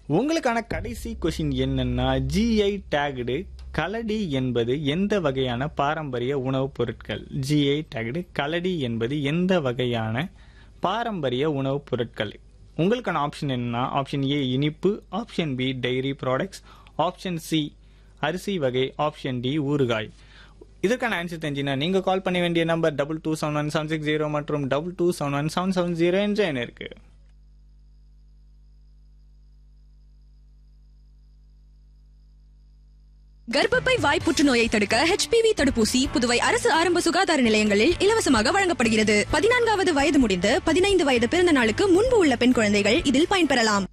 உங்களுக்கான கடைசி கொஷின் என்னன்னா ஜிஐ டேக்டு கலடி என்பது எந்த வகையான பாரம்பரிய உணவுப் பொருட்கள் ஜிஐ டேக்டு கலடி என்பது எந்த வகையான பாரம்பரிய உணவுப் பொருட்கள் உங்களுக்கான ஆப்ஷன் என்னன்னா ஆப்ஷன் ஏ இனிப்பு option B dairy products option C அரிசி வகை ஆப்ஷன் டி ஊறுகாய் இதற்கான ஆன்சர் தெரிஞ்சுன்னா நீங்க கால் பண்ண வேண்டிய number double two seven one seven six zero மற்றும் double two seven one seven seven zero என்ற எண் இருக்கு கர்ப்பப்பை வாய் புற்றுநோயை தடுக்க ஹெச்பிவி தடுப்பூசி புதுவை அரசு ஆரம்ப சுகாதார நிலையங்களில் இலவசமாக வழங்கப்படுகிறது பதினான்காவது வயது முடிந்து பதினைந்து வயது பிறந்த நாளுக்கு முன்பு உள்ள பெண் குழந்தைகள் இதில் பயன்பெறலாம்